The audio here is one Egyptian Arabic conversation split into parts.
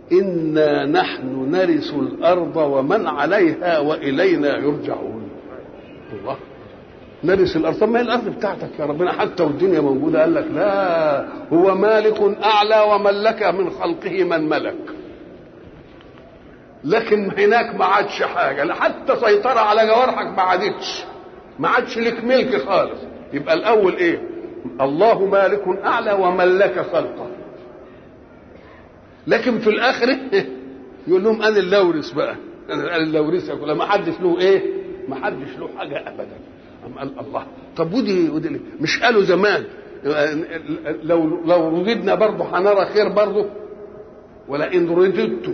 إنا نحن نرث الأرض ومن عليها وإلينا يرجعون الله نرث الأرض طب ما هي الأرض بتاعتك يا ربنا حتى والدنيا موجودة قال لك لا هو مالك أعلى وملك من خلقه من ملك لكن هناك ما عادش حاجة حتى سيطرة على جوارحك ما عادتش ما عادش لك ملك خالص يبقى الأول إيه الله مالك أعلى وملك خلقه لكن في الآخرة يقول لهم أنا اللي أورث بقى أنا اللي أورثك ما حدش له إيه ما حدش له حاجة أبدا أم قال الله طب ودي, ودي مش قالوا زمان لو لو رددنا برضه هنرى خير برضه ولئن رددت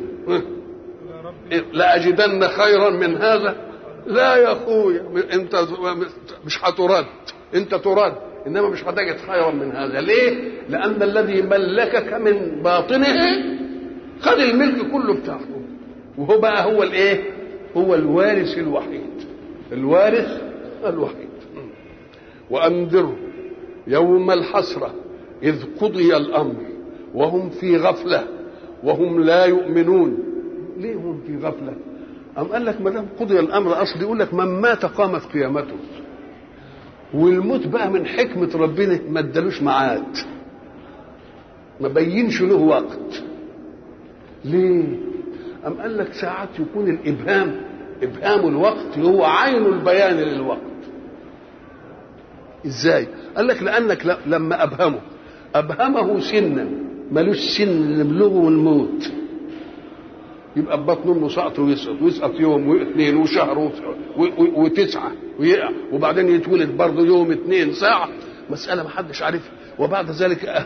لأجدن خيرا من هذا لا يا اخويا انت مش هترد انت ترد انما مش هتجد خيرا من هذا ليه لان الذي ملكك من باطنه خد الملك كله بتاعه وهو بقى هو الايه هو الوارث الوحيد الوارث الوحيد وانذره يوم الحسره اذ قضي الامر وهم في غفله وهم لا يؤمنون ليه هم في غفله أم قال لك ما دام قضي الامر اصل يقول لك من مات قامت قيامته والموت بقى من حكمه ربنا ما ادالوش ميعاد ما بينش له وقت ليه أم قال لك ساعات يكون الابهام ابهام الوقت هو عين البيان للوقت ازاي قال لك لانك لما ابهمه ابهمه سنا ملوش سن نبلغه الموت يبقى بطن امه سقط ويسقط ويسقط يوم واثنين وشهر وتسعه ويقع وبعدين يتولد برضه يوم اثنين ساعه مساله ما حدش عارفها وبعد ذلك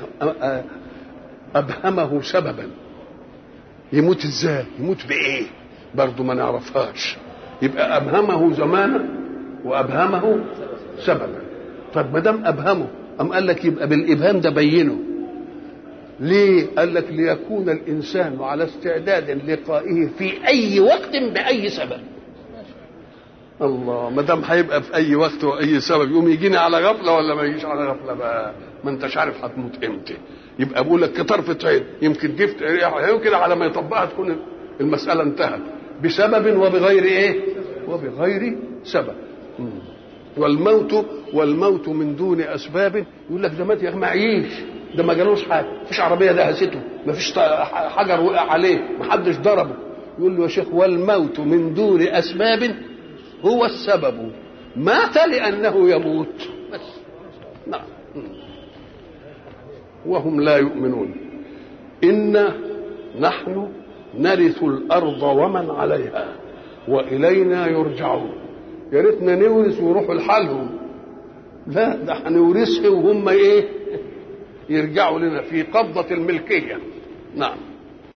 ابهمه سببا يموت ازاي يموت بايه برضه ما نعرفهاش يبقى ابهمه زمانا وابهمه سببا طب ما دام ابهمه ام قال لك يبقى بالابهام ده بينه ليه؟ قال لك ليكون الانسان على استعداد لقائه في اي وقت باي سبب. الله ما دام هيبقى في اي وقت واي سبب يقوم يجيني على غفله ولا ما يجيش على غفله بقى ما انتش عارف هتموت امتى. يبقى بقول لك كطرفة عين يمكن جفت يمكن على ما يطبقها تكون المساله انتهت بسبب وبغير ايه؟ وبغير سبب. والموت والموت من دون اسباب يقول لك ده مات يا ما عيش ده ما جالوش حاجه مفيش عربيه دهسته مفيش حجر وقع عليه محدش ضربه يقول له يا شيخ والموت من دون اسباب هو السبب مات لانه يموت بس نعم وهم لا يؤمنون انا نحن نرث الارض ومن عليها والينا يرجعون يا ريتنا نورث ويروحوا لحالهم لا ده هنورثها وهم ايه يرجعوا لنا في قبضة الملكية نعم